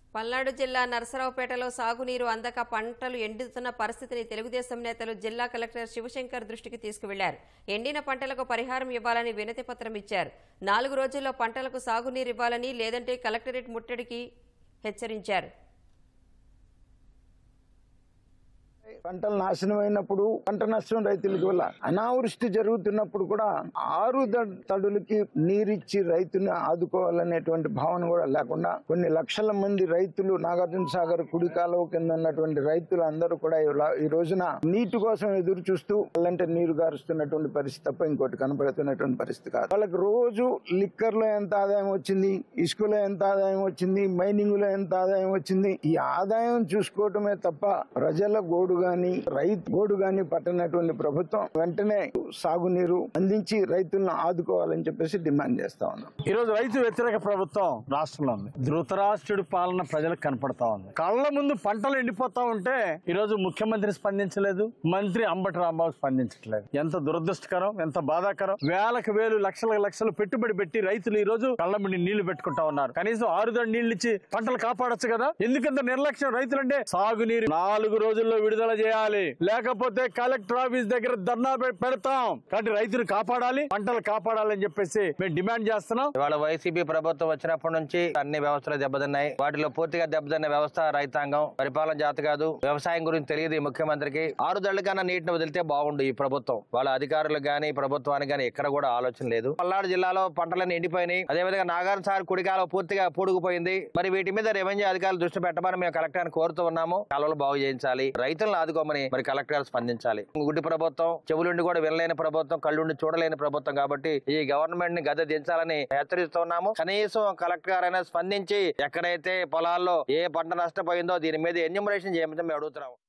పల్నాడు జిల్లా నరసరావుపేటలో సాగునీరు అందక పంటలు ఎండుతున్న పరిస్థితిని తెలుగుదేశం నేతలు జిల్లా కలెక్టర్ శివశంకర్ దృష్టికి తీసుకువెళ్లారు ఎండిన పంటలకు పరిహారం ఇవ్వాలని వినతి పత్రం ఇచ్చారు నాలుగు రోజుల్లో పంటలకు సాగునీరు ఇవ్వాలని లేదంటే కలెక్టరేట్ ముట్టడికి హెచ్చరించారు పంటలు నాశనం అయినప్పుడు పంట నష్టం రైతులకి వల్ల అనావృష్టి జరుగుతున్నప్పుడు కూడా ఆరు ద- తడులకి నీరిచ్చి రైతుని ఆదుకోవాలనేటువంటి భావన కూడా లేకుండా కొన్ని లక్షల మంది రైతులు నాగార్జున సాగర్ కుడి కాలువ కింద ఉన్నటువంటి రైతులు అందరూ కూడా ఇవాళ- ఈ రోజున నీటి కోసం ఎదురు చూస్తూ వాళ్ళంటే నీరు గారుస్తున్నటువంటి పరిస్థితి తప్ప ఇంకోటి కనపడుతున్నటువంటి పరిస్థితి కాదు వాళ్ళకి రోజు లిక్కర్ లో ఎంత ఆదాయం వచ్చింది ఇసుకలో ఎంత ఆదాయం వచ్చింది మైనింగ్ లో ఎంత ఆదాయం వచ్చింది ఈ ఆదాయం చూసుకోవటమే తప్ప ప్రజల గోడు గాని రైతు గోడు గాని పట్టనటువంటి ప్రభుత్వం వెంటనే సాగునీరు అందించి రైతులను ఆదుకోవాలని చెప్పేసి డిమాండ్ చేస్తా ఉన్నాం ఈ రోజు రైతు వ్యతిరేక ప్రభుత్వం రాష్ట్రంలో ఉంది ధృతరాష్ట్రుడి పాలన ప్రజలకు కనపడతా ఉంది కళ్ళ ముందు పంటలు ఎండిపోతా ఉంటే ఈ రోజు ముఖ్యమంత్రి స్పందించలేదు మంత్రి అంబటి రాంబాబు స్పందించట్లేదు ఎంత దురదృష్టకరం ఎంత బాధాకరం వేలకు వేలు లక్షల లక్షలు పెట్టుబడి పెట్టి రైతులు ఈ రోజు కళ్ళ ముందు నీళ్లు పెట్టుకుంటా ఉన్నారు కనీసం ఆరుదడి నీళ్లు ఇచ్చి పంటలు కాపాడొచ్చు కదా ఎందుకంత నిర్లక్ష్యం రైతులంటే సాగునీరు నాలుగు రోజుల్లో విడుదల చేయాలి లేకపోతే కలెక్టర్ ఆఫీస్ దగ్గర ధర్నా పె- పెడతాం కాబట్టి రైతులు కాపాడాలి పంటలు కాపాడాలని చెప్పేసి మేము డిమాండ్ చేస్తున్నాం ఇవాళ వైసీపీ ప్రభుత్వం వచ్చినప్పటి నుంచి అన్ని వ్యవస్థలు దెబ్బతిన్నాయి వాటిలో పూర్తిగా దెబ్బతిన్న వ్యవస్థ రైతాంగం పరిపాలన జాత కాదు వ్యవసాయం గురించి తెలియదు ఈ ముఖ్యమంత్రికి ఆరు దళ్ళ కన్నా నీటిని వదిలితే బాగుండు ఈ ప్రభుత్వం వాళ్ళ అధికారులకు గానీ ప్రభుత్వానికి గానీ ఎక్కడ కూడా ఆలోచన లేదు పల్నాడు జిల్లాలో పంటలన్నీ ఎండిపోయినాయి అదేవిధంగా నాగార్జున సార్ కుడికాలం పూర్తిగా పూడుకుపోయింది మరి వీటి మీద రెవెన్యూ అధికారులు దృష్టి పెట్టమని మేము కలెక్టర్ కోరుతూ ఉన్నాము కాలువలు బాగు చేయించాలి రైతులను ఆదుకోమని మరి కలెక్టర్ గారు స్పందించాలి గుడ్డి ప్రభుత్వం చెవులుండి కూడా వినలేని ప్రభుత్వం కళ్ళుండి చూడలేని ప్రభుత్వం కాబట్టి ఈ గవర్నమెంట్ ని గద్దె దించాలని హెచ్చరిస్తున్నాము కనీసం కలెక్టర్ గారైనా స్పందించి ఎక్కడైతే పొలాల్లో ఏ పంట నష్టపోయిందో దీని మీద ఎన్యూమరేషన్ చేయమని మేము అడుగుతున్నాము